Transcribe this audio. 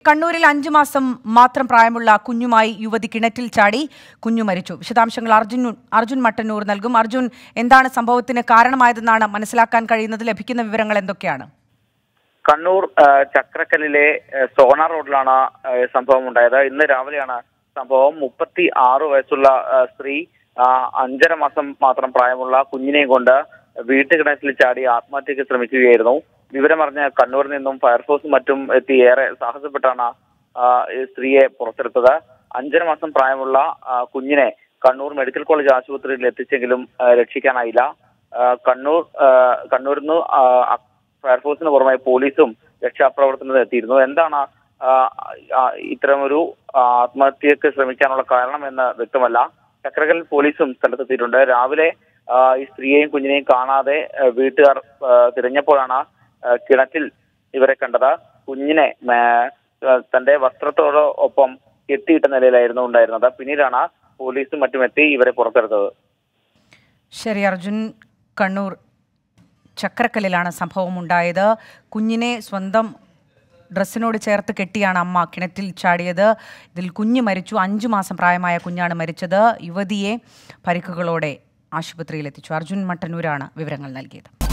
കണ്ണൂരിൽ അഞ്ചു മാസം മാത്രം പ്രായമുള്ള കുഞ്ഞുമായി യുവതി കിണറ്റിൽ ചാടി കുഞ്ഞു മരിച്ചു വിശദാംശങ്ങൾ അർജുൻ അർജുൻ മട്ടന്നൂർ നൽകും അർജുൻ എന്താണ് സംഭവത്തിന് കാരണമായതെന്നാണ് മനസ്സിലാക്കാൻ കഴിയുന്നത് ലഭിക്കുന്ന വിവരങ്ങൾ എന്തൊക്കെയാണ് കണ്ണൂർ ആ, ചക്രക്കല്ലിലെ ആ, സോണ റോഡിലാണ് ആ, സംഭവം ഉണ്ടായത് ഇന്ന് രാവിലെയാണ് സംഭവം മുപ്പത്തി ആറ് വയസ്സുള്ള ആ, സ്ത്രീ ആ, അഞ്ചര മാസം മാത്രം പ്രായമുള്ള കുഞ്ഞിനെയും കൊണ്ട് വീട്ടുകിണറ്റിൽ ചാടി ആത്മഹത്യക്ക് ശ്രമിക്കുകയായിരുന്നു വിവരമറിഞ്ഞ് കണ്ണൂരിൽ നിന്നും ഫയർഫോഴ്സും മറ്റും എത്തി ഏറെ സാഹസപ്പെട്ടാണ് ആ, ഈ സ്ത്രീയെ പുറത്തെടുത്തത് അഞ്ചര മാസം പ്രായമുള്ള ആ, കുഞ്ഞിനെ കണ്ണൂർ മെഡിക്കൽ കോളേജ് ആശുപത്രിയിൽ എത്തിച്ചെങ്കിലും ആ, രക്ഷിക്കാനായില്ല ആ, കണ്ണൂർ ആ, കണ്ണൂരിൽ നിന്ന് ആ, ഫയർഫോഴ്സിന് പുറമെ പോലീസും രക്ഷാപ്രവർത്തനത്തിന് എത്തിയിരുന്നു എന്താണ് ആ, ആ, ഇത്തരമൊരു ആ, ആത്മഹത്യക്ക് ശ്രമിക്കാനുള്ള കാരണം എന്ന് വ്യക്തമല്ല ചക്രകൽ പോലീസും സ്ഥലത്തെത്തിയിട്ടുണ്ട് രാവിലെ ആ, ഈ സ്ത്രീയെയും കുഞ്ഞിനെയും കാണാതെ ആ, വീട്ടുകാർ ആ, തിരഞ്ഞപ്പോഴാണ് ആ, കിണറ്റിൽ ഇവരെ കണ്ടത് കുഞ്ഞിനെ ആ, തന്റെ വസ്ത്രത്തോടൊപ്പം കെട്ടിയിട്ട നിലയിലായിരുന്നു ഉണ്ടായിരുന്നത് പിന്നീടാണ് പോലീസും മറ്റും എത്തി ഇവരെ പുറത്തെടുത്തത് ശരി അർജുൻ കണ്ണൂർ ചക്രക്കല്ലിലാണ് സംഭവം ഉണ്ടായത് കുഞ്ഞിനെ സ്വന്തം ഡ്രസ്സിനോട് ചേർത്ത് കെട്ടിയാണ് അമ്മ കിണറ്റിൽ ചാടിയത് ഇതിൽ കുഞ്ഞ് മരിച്ചു അഞ്ചു മാസം പ്രായമായ കുഞ്ഞാണ് മരിച്ചത് യുവതിയെ പരിക്കുകളോടെ ആശുപത്രിയിൽ എത്തിച്ചു അർജുൻ മട്ടന്നൂരാണ് വിവരങ്ങൾ നൽകിയത്